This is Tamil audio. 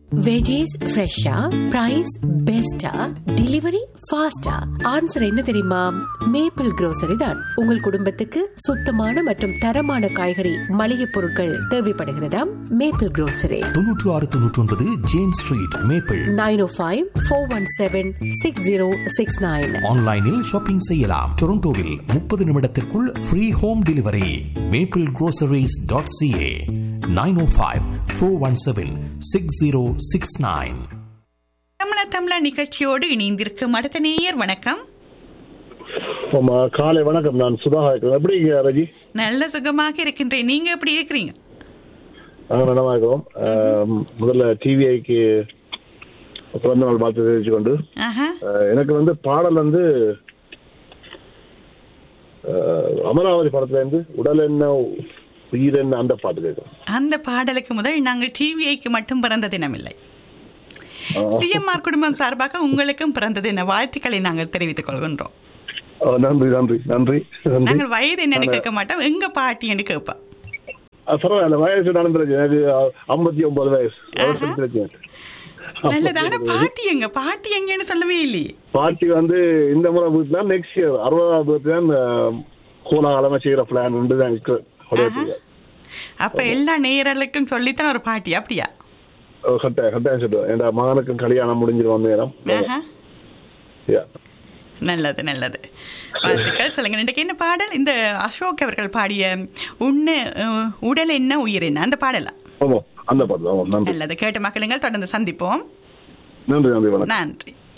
வெஜிஸ் ஃப்ரெஷ்ஷா பிரைஸ் பெஸ்டா டெலிவரி ஃபாஸ்டா ஆன்சர் என்ன தெரியுமா மேப்பிள் grocery தான் உங்கள் குடும்பத்துக்கு சுத்தமான மற்றும் தரமான காய்கறி மளிகை பொருட்கள் தேவைப்படுகிறதா மேப்பிள் grocery தொன்னூற்று ஆறு தொன்னூற்றி ஒன்பது James street Maple nine O five four one seven six zero six nine ஆன்லைனில் ஷாப்பிங் செய்யலாம் டொரண்டோவில் முப்பது நிமிடத்திற்குள் free home delivery Maple groceries.ca dot CA nine O five four one seven six zero six nine தமிழ தமிழ நிகழ்ச்சியோடு இணைந்திருக்கும் அடுத்த நேயர் வணக்கம் ஆமா காலை வணக்கம் நான் சுதாகர் இருக்கிறேன் எப்படி இருக்கீங்க ரஜி நல்ல சுகமாக இருக்கின்றேன் நீங்க எப்படி இருக்கிறீங்க நாங்கள் நலமா இருக்கிறோம் ஆம், முதல்ல டிவிஐக்கு பிறந்த நாள் வாழ்த்து தெரிவிச்சு கொண்டு ஆஹா ஆஹ், எனக்கு வந்து பாடல் வந்து ஆஹ், அமராவதி படத்துல இருந்து உடல் என்ன உயிர் என்ன அந்த பாட்டு கேட்கும் அந்த பாடலுக்கு முதல் நாங்கள் டிவிஐக்கு மட்டும் பிறந்த தினமில்லை சிஎம்ஆர் குடும்பம் சார்பாக உங்களுக்கும் பிறந்த தின வாழ்த்துக்களை நாங்கள் தெரிவித்துக் கொள்கின்றோம் ஆஹ், நன்றி நன்றி நன்றி நன்றி நாங்கள் வயது என்னன்னு கேட்க மாட்டோம் எங்க பாட்டி என்று கேட்போம் ஆஹ், பரவாயில்ல வயசு நடந்துருச்சு எனக்கு ஐம்பத்தி ஒன்பது வயசு வயசு பிரச்சனை நல்லதான பாட்டி எங்க பாட்டி எங்கன்னு சொல்லவே இல்லையே பாட்டி வந்து இந்த முறை வீட்டுல நெக்ஸ்ட் இயர் அறுபதாவது birthday தான் கோலாகலமா செய்யற பிளான் உண்டு தான் இருக்கு ஒரே பிள்ளை. அப்ப எல்லா நேயர்களுக்கும் சொல்லித்தான் ஒரு பாட்டி அப்படியா அஹ் கட்டாயம் கட்டாயம் சொல்லுவேன் என் மகனுக்கும் கல்யாணம் முடிஞ்சிரு வந்த நேரம் ஆஹா Yeah. நல்லது நல்லது வாழ்த்துக்கள் சொல்லுங்க இன்றைக்கு என்ன பாடல் இந்த அசோக் அவர்கள் பாடிய உண்ணு அஹ், உடல் என்ன உயிர் என்ன அந்த பாடலா ஆமாம் அந்த பாட்டு ஆமாம் நன்றி நல்லது கேட்ட மக்களுங்கள் தொடர்ந்து சந்திப்போம் நன்றி நன்றி வணக்கம் நன்றி